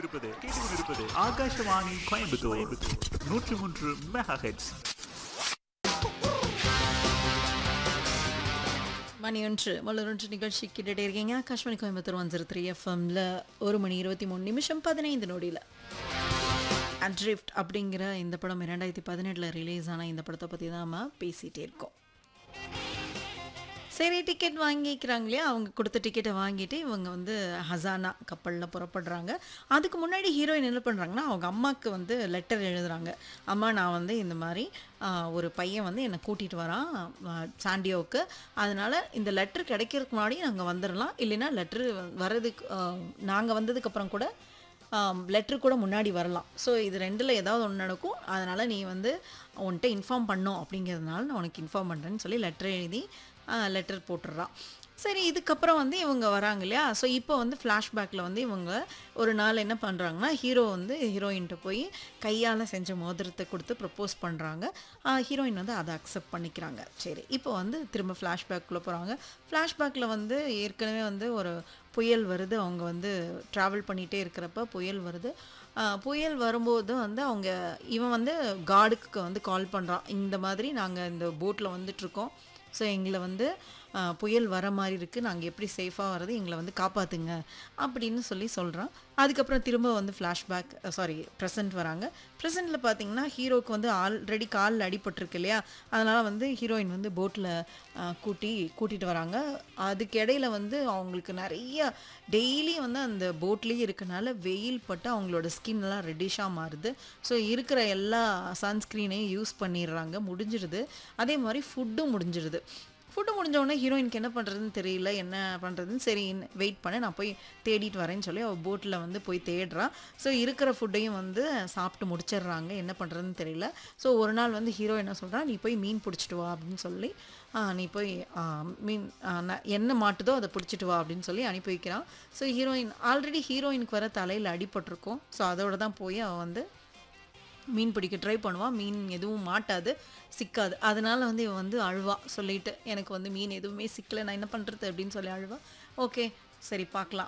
கேட்டுக்கொண்டிருப்பது கேட்டுக்கொண்டிருப்பது ஆகாஷவாணி கோயம்புத்தூர் நூற்றி மூன்று மெகா ஹெட்ஸ் மணி ஒன்று மலரொன்று நிகழ்ச்சி கேட்டுட்டே இருக்கீங்க Akashvani Coimbatore one zero three எஃப்எம்ல ஒரு மணி இருபத்தி மூணு நிமிஷம் பதினைந்து நொடியில் அட்ரிஃப்ட் அப்படிங்கிற இந்த படம் இரண்டாயிரத்தி பதினெட்டில் ரிலீஸ் ஆன இந்த படத்தை பற்றி தான் நம்ம பேசிகிட்டே இருக்கோம் சரி டிக்கெட் வாங்கிக்கிறாங்க இல்லையா அவங்க கொடுத்த டிக்கெட்டை வாங்கிட்டு இவங்க வந்து ஹசானா கப்பலில் புறப்படுறாங்க அதுக்கு முன்னாடி ஹீரோயின் என்ன பண்ணுறாங்கன்னா அவங்க அம்மாவுக்கு வந்து லெட்டர் எழுதுறாங்க அம்மா நான் வந்து இந்த மாதிரி ஆ, ஒரு பையன் வந்து என்னை கூட்டிகிட்டு வரான் ஆ, சாண்டியோவுக்கு அதனால் இந்த லெட்டர் கிடைக்கிறதுக்கு முன்னாடி நாங்கள் வந்துடலாம் இல்லைன்னா லெட்ரு வர்றதுக்கு நாங்கள் வந்ததுக்கப்புறம் கூட லெட்ரு கூட முன்னாடி வரலாம் ஸோ இது ரெண்டில் ஏதாவது ஒன்று நடக்கும் அதனால் நீ வந்து உன்கிட்ட இன்ஃபார்ம் பண்ணோம் அப்படிங்கிறதுனால நான் உனக்கு இன்ஃபார்ம் பண்ணுறேன்னு சொல்லி லெட்டர் எழுதி லெட்டர் போட்டுடுறான் சரி இதுக்கப்புறம் வந்து இவங்க வராங்க இல்லையா ஸோ இப்போ வந்து ஃப்ளாஷ்பேக்கில் வந்து இவங்க ஒரு நாள் என்ன பண்ணுறாங்கன்னா ஹீரோ வந்து ஹீரோயின்கிட்ட போய் கையால் செஞ்ச மோதிரத்தை கொடுத்து ப்ரப்போஸ் பண்ணுறாங்க ஹீரோயின் வந்து அதை அக்செப்ட் பண்ணிக்கிறாங்க சரி இப்போ வந்து திரும்ப ஃப்ளாஷ்பேக்குள்ளே போகிறாங்க ஃப்ளாஷ்பேக்கில் வந்து ஏற்கனவே வந்து ஒரு புயல் வருது அவங்க வந்து ட்ராவல் பண்ணிகிட்டே இருக்கிறப்ப புயல் வருது ஆஹ் புயல் வரும்போது வந்து அவங்க இவன் வந்து காடுக்கு வந்து கால் பண்ணுறான் இந்த மாதிரி நாங்கள் இந்த போட்டில் வந்துட்ருக்கோம் ஸோ எங்களை வந்து ஆஹ், புயல் வர மாதிரி இருக்குது நாங்கள் எப்படி சேஃபாக வர்றது எங்களை வந்து காப்பாற்றுங்க அப்படின்னு சொல்லி சொல்கிறான் அதுக்கப்புறம் திரும்ப வந்து ஃப்ளாஷ்பேக் சாரி ப்ரெசன்ட் வராங்க ப்ரெசென்ட்டில் பார்த்தீங்கன்னா ஹீரோக்கு வந்து ஆல்ரெடி காலில் அடிபட்டிருக்கு இல்லையா அதனால் வந்து ஹீரோயின் வந்து போட்டில் கூட்டி கூட்டிகிட்டு வராங்க அதுக்கு இடையில வந்து அவங்களுக்கு நிறைய டெய்லி வந்து அந்த போட்லேயே இருக்கனால வெயில் பட்டு அவங்களோட ஸ்கின் எல்லாம் ரெட்டிஷாக மாறுது ஸோ இருக்கிற எல்லா சன்ஸ்க்ரீனையும் யூஸ் பண்ணிடுறாங்க முடிஞ்சிடுது அதே மாதிரி ஃபுட்டும் முடிஞ்சிடுது ஃபுட்டு முடிஞ்ச உடனே ஹீரோயினுக்கு என்ன பண்ணுறதுன்னு தெரியல என்ன பண்ணுறதுன்னு சரி வெயிட் பண்ண நான் போய் தேடிட்டு வரேன்னு சொல்லி அவள் போட்டில் வந்து போய் தேடுறான் ஸோ இருக்கிற ஃபுட்டையும் வந்து சாப்பிட்டு முடிச்சிடுறாங்க என்ன பண்ணுறதுன்னு தெரியல ஸோ ஒரு நாள் வந்து ஹீரோ என்ன சொல்கிறா நீ போய் மீன் பிடிச்சிட்டு வா அப்படின்னு சொல்லி ஆ, நீ போய் ஆ, மீன் ஆ, ந- என்ன மாட்டுதோ அதை பிடிச்சிட்டு வா அப்படின்னு சொல்லி அனுப்பி வைக்கிறான் ஸோ ஹீரோயின் ஆல்ரெடி ஹீரோயினுக்கு வர தலையில் அடிபட்டிருக்கும் ஸோ அதோட தான் போய் அவள் வந்து மீன் பிடிக்க ட்ரை பண்ணுவான் மீன் எதுவும் மாட்டாது சிக்காது அதனால வந்து இவன் வந்து அழுவா சொல்லிட்டு எனக்கு வந்து மீன் எதுவுமே சிக்கலை நான் என்ன பண்ணுறது அப்படின்னு சொல்லி அழுவா ஓகே சரி பார்க்கலாம்